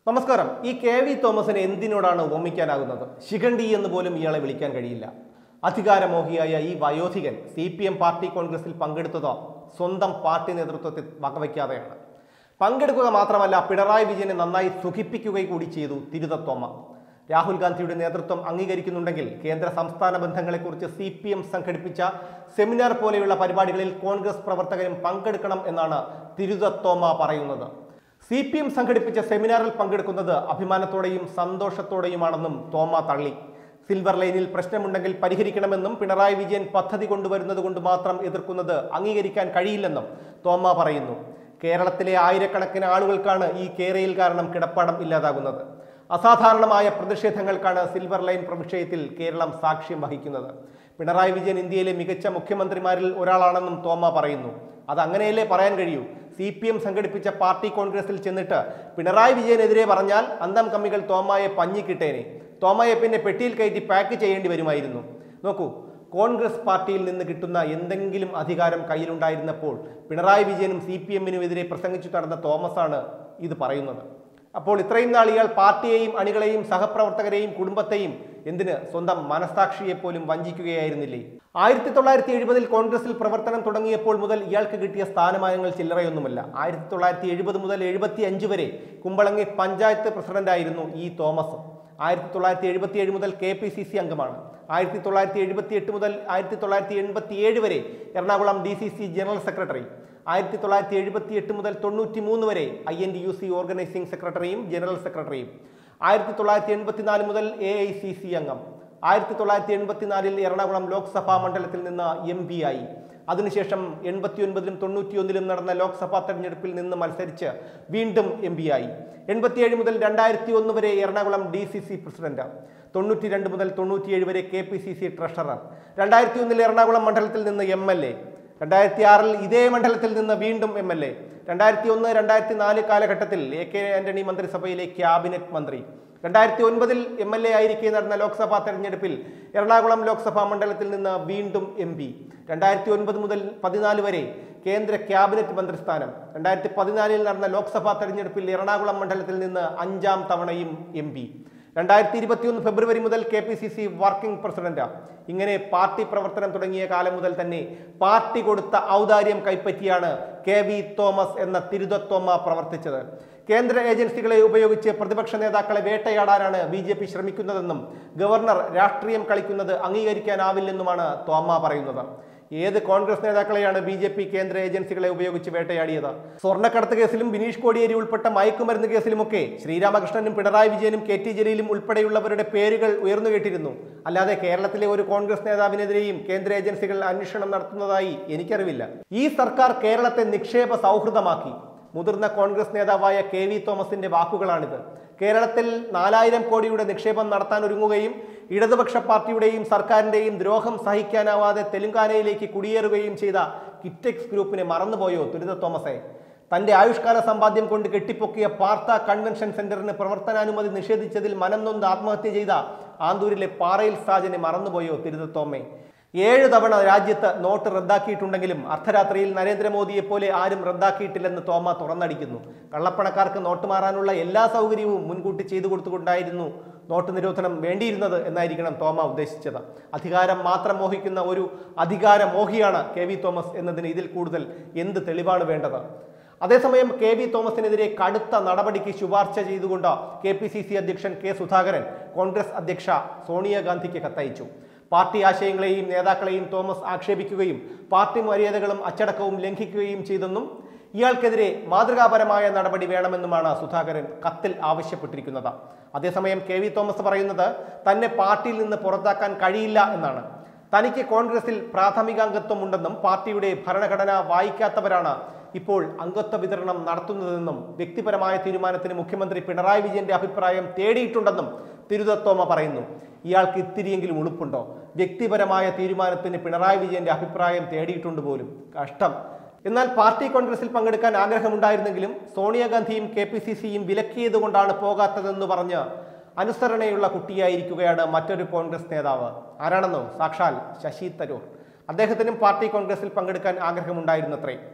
നമസ്കാരം ഈ K V തോമസിനെ എന്തിനോടാണ് ഉപമിക്കാനാകുന്നത് ശിഖണ്ഡി എന്ന് പോലും ഇയാളെ വിളിക്കാൻ കഴിയില്ല അധികാരമോഹിയായ ഈ വയോധികൻ സി പി എം പാർട്ടി കോൺഗ്രസിൽ പങ്കെടുത്തതോ സ്വന്തം പാർട്ടി നേതൃത്വത്തിൽ വകവയ്ക്കാതെയാണ് പങ്കെടുക്കുക മാത്രമല്ല പിണറായി വിജയനെ നന്നായി സുഖിപ്പിക്കുകയും കൂടി ചെയ്തു തിരുതത്തോമ രാഹുൽ ഗാന്ധിയുടെ നേതൃത്വം അംഗീകരിക്കുന്നുണ്ടെങ്കിൽ കേന്ദ്ര സംസ്ഥാന ബന്ധങ്ങളെക്കുറിച്ച് സി പി എം സംഘടിപ്പിച്ച സെമിനാർ പോലെയുള്ള പരിപാടികളിൽ കോൺഗ്രസ് പ്രവർത്തകരും പങ്കെടുക്കണം എന്നാണ് തിരുതത്തോമ പറയുന്നത് സി പി എം സംഘടിപ്പിച്ച സെമിനാറിൽ പങ്കെടുക്കുന്നത് അഭിമാനത്തോടെയും സന്തോഷത്തോടെയുമാണെന്നും തോമ തള്ളി സിൽവർ ലൈനിൽ പ്രശ്നമുണ്ടെങ്കിൽ പരിഹരിക്കണമെന്നും പിണറായി വിജയൻ പദ്ധതി കൊണ്ടുവരുന്നത് കൊണ്ട് മാത്രം എതിർക്കുന്നത് അംഗീകരിക്കാൻ കഴിയില്ലെന്നും തോമ പറയുന്നു കേരളത്തിലെ ആയിരക്കണക്കിന് ആളുകൾക്കാണ് ഈ കേരയിൽ കാരണം കിടപ്പാടം ഇല്ലാതാകുന്നത് അസാധാരണമായ പ്രതിഷേധങ്ങൾക്കാണ് സിൽവർ ലൈൻ വിഷയത്തിൽ കേരളം സാക്ഷ്യം വഹിക്കുന്നത് പിണറായി വിജയൻ ഇന്ത്യയിലെ മികച്ച മുഖ്യമന്ത്രിമാരിൽ ഒരാളാണെന്നും തോമ പറയുന്നു അത് അങ്ങനെയല്ലേ പറയാൻ കഴിയൂ സി പി എം സംഘടിപ്പിച്ച പാർട്ടി കോൺഗ്രസിൽ ചെന്നിട്ട് പിണറായി വിജയനെതിരെ പറഞ്ഞാൽ അന്തം കമ്മികൾ തോമയെ പഞ്ഞിക്കിട്ടേനെ തോമയെ പിന്നെ പെട്ടിയിൽ കയറ്റി പാക്ക് ചെയ്യേണ്ടി വരുമായിരുന്നു നോക്കൂ കോൺഗ്രസ് പാർട്ടിയിൽ നിന്ന് കിട്ടുന്ന എന്തെങ്കിലും അധികാരം കയ്യിലുണ്ടായിരുന്നപ്പോൾ പിണറായി വിജയനും സി പി എമ്മിനുമെതിരെ പ്രസംഗിച്ചു നടന്ന തോമസാണ് ഇത് പറയുന്നത് അപ്പോൾ ഇത്രയും നാൾ ഇയാൾ പാർട്ടിയെയും അണികളെയും സഹപ്രവർത്തകരെയും കുടുംബത്തെയും എന്തിന് സ്വന്തം മനസ്സാക്ഷിയെ പോലും വഞ്ചിക്കുകയായിരുന്നില്ലേ ആയിരത്തി തൊള്ളായിരത്തി എഴുപതിൽ കോൺഗ്രസിൽ പ്രവർത്തനം തുടങ്ങിയപ്പോൾ മുതൽ ഇയാൾക്ക് കിട്ടിയ സ്ഥാനമാനങ്ങൾ ചില്ലറയൊന്നുമല്ല ആയിരത്തി തൊള്ളായിരത്തി എഴുപത് മുതൽ എഴുപത്തി അഞ്ച് വരെ കുമ്പളങ്ങി പഞ്ചായത്ത് പ്രസിഡന്റായിരുന്നു ഈ തോമസ് ആയിരത്തി തൊള്ളായിരത്തി എഴുപത്തി ഏഴ് മുതൽ കെ പി സി സി അംഗമാണ് ആയിരത്തി തൊള്ളായിരത്തി എഴുപത്തി എട്ട് മുതൽ ആയിരത്തി തൊള്ളായിരത്തി എൺപത്തി ഏഴ് വരെ Ernakulam D C C general secretary ആയിരത്തി തൊള്ളായിരത്തി എഴുപത്തി എട്ട് മുതൽ തൊണ്ണൂറ്റി മൂന്ന് വരെ I N D U C organising സെക്രട്ടറിയും ജനറൽ സെക്രട്ടറിയും ആയിരത്തി തൊള്ളായിരത്തി എൺപത്തിനാല് മുതൽ എ ഐ സി സി അംഗം ആയിരത്തി തൊള്ളായിരത്തി എൺപത്തിനാലിൽ എറണാകുളം ലോക്സഭാ മണ്ഡലത്തിൽ നിന്ന് എം പി ആയി അതിനുശേഷം എൺപത്തി ഒൻപതിലും തൊണ്ണൂറ്റിയൊന്നിലും നടന്ന ലോക്സഭാ തെരഞ്ഞെടുപ്പിൽ നിന്ന് മത്സരിച്ച് വീണ്ടും എം പി ആയി എൺപത്തിയേഴ് മുതൽ രണ്ടായിരത്തി ഒന്ന് വരെ Ernakulam D C C president തൊണ്ണൂറ്റി രണ്ട് മുതൽ തൊണ്ണൂറ്റിയേഴ് വരെ K P C C treasurer രണ്ടായിരത്തി ഒന്നിൽ എറണാകുളം മണ്ഡലത്തിൽ നിന്ന് എം എൽ എ രണ്ടായിരത്തി ആറിൽ ഇതേ മണ്ഡലത്തിൽ നിന്ന് വീണ്ടും എം എൽ എ രണ്ടായിരത്തി ഒന്ന് രണ്ടായിരത്തി നാല് കാലഘട്ടത്തിൽ എ കെ ആന്റണി മന്ത്രിസഭയിലെ ക്യാബിനറ്റ് മന്ത്രി രണ്ടായിരത്തി ഒൻപതിൽ എം എൽ എ ആയിരിക്കെ നടന്ന ലോക്സഭാ തെരഞ്ഞെടുപ്പിൽ എറണാകുളം ലോക്സഭാ മണ്ഡലത്തിൽ നിന്ന് വീണ്ടും എം പി രണ്ടായിരത്തി ഒൻപത് മുതൽ പതിനാല് വരെ കേന്ദ്ര ക്യാബിനറ്റ് മന്ത്രിസ്ഥാനം രണ്ടായിരത്തി പതിനാലിൽ നടന്ന ലോക്സഭാ തെരഞ്ഞെടുപ്പിൽ എറണാകുളം മണ്ഡലത്തിൽ നിന്ന് അഞ്ചാം തവണയും എം പി രണ്ടായിരത്തി ഇരുപത്തിയൊന്ന് ഫെബ്രുവരി മുതൽ K P C C working president ഇങ്ങനെ പാർട്ടി പ്രവർത്തനം തുടങ്ങിയ കാലം മുതൽ തന്നെ പാർട്ടി കൊടുത്ത ഔദാര്യം കൈപ്പറ്റിയാണ് കെ വി തോമസ് എന്ന തിരുതത്തോമ പ്രവർത്തിച്ചത് കേന്ദ്ര ഏജൻസികളെ ഉപയോഗിച്ച് പ്രതിപക്ഷ നേതാക്കളെ വേട്ടയാടാനാണ് ബി ജെ പി ശ്രമിക്കുന്നതെന്നും ഗവർണർ രാഷ്ട്രീയം കളിക്കുന്നത് അംഗീകരിക്കാനാവില്ലെന്നുമാണ് തോമ പറയുന്നത് ഏത് കോൺഗ്രസ് നേതാക്കളെയാണ് ബി ജെ പി കേന്ദ്ര ഏജൻസികളെ ഉപയോഗിച്ച് വേട്ടയാടിയത് സ്വർണ്ണക്കടത്ത് കേസിലും ബിനീഷ് കോടിയേരി ഉൾപ്പെട്ട മയക്കുമരുന്ന് കേസിലുമൊക്കെ ശ്രീരാമകൃഷ്ണനും പിണറായി വിജയനും കെ ടി ജലീലും ഉൾപ്പെടെയുള്ളവരുടെ പേരുകൾ ഉയർന്നു കേട്ടിരുന്നു അല്ലാതെ കേരളത്തിലെ ഒരു കോൺഗ്രസ് നേതാവിനെതിരെയും കേന്ദ്ര ഏജൻസികൾ അന്വേഷണം നടത്തുന്നതായി എനിക്കറിവില്ല ഈ സർക്കാർ കേരളത്തെ നിക്ഷേപ സൗഹൃദമാക്കി മുതിർന്ന കോൺഗ്രസ് നേതാവായ കെ വി തോമസിന്റെ വാക്കുകളാണിത് കേരളത്തിൽ നാലായിരം കോടിയുടെ നിക്ഷേപം നടത്താൻ ഒരുങ്ങുകയും ഇടതുപക്ഷ പാർട്ടിയുടെയും സർക്കാരിന്റെയും ദ്രോഹം സഹിക്കാനാവാതെ തെലുങ്കാനയിലേക്ക് കുടിയേറുകയും ചെയ്ത കിറ്റെക്സ് ഗ്രൂപ്പിനെ മറന്നുപോയോ ദുരിത തോമസെ തന്റെ ആയുഷ്കാല സമ്പാദ്യം കൊണ്ട് കെട്ടിപ്പൊക്കിയ പാർത്ത കൺവെൻഷൻ സെന്ററിന് പ്രവർത്തനാനുമതി നിഷേധിച്ചതിൽ മനം നൊന്ത് ആത്മഹത്യ ചെയ്ത ആന്തൂരിലെ പാറയിൽ സാജനെ മറന്നുപോയോ തിരുതത്തോമെ ഏഴ് തവണ രാജ്യത്ത് നോട്ട് റദ്ദാക്കിയിട്ടുണ്ടെങ്കിലും അർദ്ധരാത്രിയിൽ നരേന്ദ്രമോദിയെ പോലെ ആരും റദ്ദാക്കിയിട്ടില്ലെന്ന് തോമ തുറന്നടിക്കുന്നു കള്ളപ്പണക്കാർക്ക് നോട്ട് മാറാനുള്ള എല്ലാ സൗകര്യവും മുൻകൂട്ടി ചെയ്തു കൊടുത്തുകൊണ്ടായിരുന്നു നോട്ട് നിരോധനം വേണ്ടിയിരുന്നത് എന്നായിരിക്കണം തോമ ഉദ്ദേശിച്ചത് അധികാരം മാത്രം മോഹിക്കുന്ന ഒരു അധികാര മോഹിയാണ് കെ വി തോമസ് എന്നതിന് ഇതിൽ കൂടുതൽ എന്ത് തെളിവാണ് വേണ്ടത് അതേസമയം കെ വി തോമസിനെതിരെ കടുത്ത നടപടിക്ക് ശുപാർശ ചെയ്തുകൊണ്ട് കെ പി സി സി അധ്യക്ഷൻ കെ സുധാകരൻ കോൺഗ്രസ് അധ്യക്ഷ സോണിയാഗാന്ധിക്ക് കത്തയച്ചു പാർട്ടി ആശയങ്ങളെയും നേതാക്കളെയും തോമസ് ആക്ഷേപിക്കുകയും പാർട്ടി മര്യാദകളും അച്ചടക്കവും ലംഘിക്കുകയും ചെയ്തെന്നും ഇയാൾക്കെതിരെ മാതൃകാപരമായ നടപടി വേണമെന്നുമാണ് സുധാകരൻ കത്തിൽ ആവശ്യപ്പെട്ടിരിക്കുന്നത് അതേസമയം കെ വി തോമസ് പറയുന്നത് തന്നെ പാർട്ടിയിൽ നിന്ന് പുറത്താക്കാൻ കഴിയില്ല എന്നാണ് തനിക്ക് കോൺഗ്രസിൽ പ്രാഥമികാംഗത്വം ഉണ്ടെന്നും പാർട്ടിയുടെ ഭരണഘടന വായിക്കാത്തവരാണ് ഇപ്പോൾ അംഗത്വ വിതരണം നടത്തുന്നതെന്നും വ്യക്തിപരമായ തീരുമാനത്തിന് മുഖ്യമന്ത്രി പിണറായി വിജയന്റെ അഭിപ്രായം തേടിയിട്ടുണ്ടെന്നും തിരുതത്തോമ പറയുന്നു ഇയാൾക്ക് ഇത്തിരിയെങ്കിലും ഉളുപ്പുണ്ടോ വ്യക്തിപരമായ തീരുമാനത്തിന് പിണറായി വിജയന്റെ അഭിപ്രായം തേടിയിട്ടുണ്ട് പോലും കഷ്ടം എന്നാൽ പാർട്ടി കോൺഗ്രസിൽ പങ്കെടുക്കാൻ ആഗ്രഹമുണ്ടായിരുന്നെങ്കിലും സോണിയാഗാന്ധിയും കെ പി സി സിയും വിലക്കിയത് കൊണ്ടാണ് പോകാത്തതെന്ന് പറഞ്ഞ് അനുസരണയുള്ള കുട്ടിയായിരിക്കുകയാണ് മറ്റൊരു കോൺഗ്രസ് നേതാവ് ആരാണെന്നോ സാക്ഷാൽ ശശി തരൂർ അദ്ദേഹത്തിനും പാർട്ടി കോൺഗ്രസിൽ പങ്കെടുക്കാൻ ആഗ്രഹമുണ്ടായിരുന്നത്രേ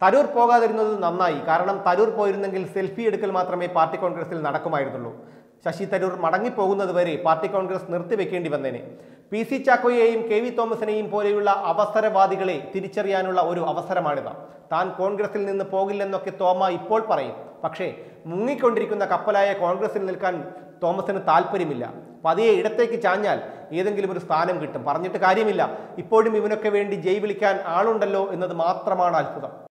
തരൂർ പോകാതിരുന്നത് നന്നായി കാരണം തരൂർ പോയിരുന്നെങ്കിൽ സെൽഫി എടുക്കൽ മാത്രമേ പാർട്ടി കോൺഗ്രസിൽ നടക്കുമായിരുന്നുള്ളൂ ശശി തരൂർ മടങ്ങിപ്പോകുന്നത് വരെ പാർട്ടി കോൺഗ്രസ് നിർത്തിവെക്കേണ്ടി വന്നേനെ പി സി ചാക്കോയെയും കെ വി തോമസിനെയും പോലെയുള്ള അവസരവാദികളെ തിരിച്ചറിയാനുള്ള ഒരു അവസരമാണിത് താൻ കോൺഗ്രസിൽ നിന്ന് പോകില്ലെന്നൊക്കെ തോമ ഇപ്പോൾ പറയും പക്ഷേ മുങ്ങിക്കൊണ്ടിരിക്കുന്ന കപ്പലായ കോൺഗ്രസിൽ നിൽക്കാൻ തോമസിന് താല്പര്യമില്ല പതിയെ ഇടത്തേക്ക് ചാഞ്ഞാൽ ഏതെങ്കിലും ഒരു സ്ഥാനം കിട്ടും പറഞ്ഞിട്ട് കാര്യമില്ല ഇപ്പോഴും ഇവനൊക്കെ വേണ്ടി ജയ് വിളിക്കാൻ ആളുണ്ടല്ലോ എന്നത് മാത്രമാണ് അത്ഭുതം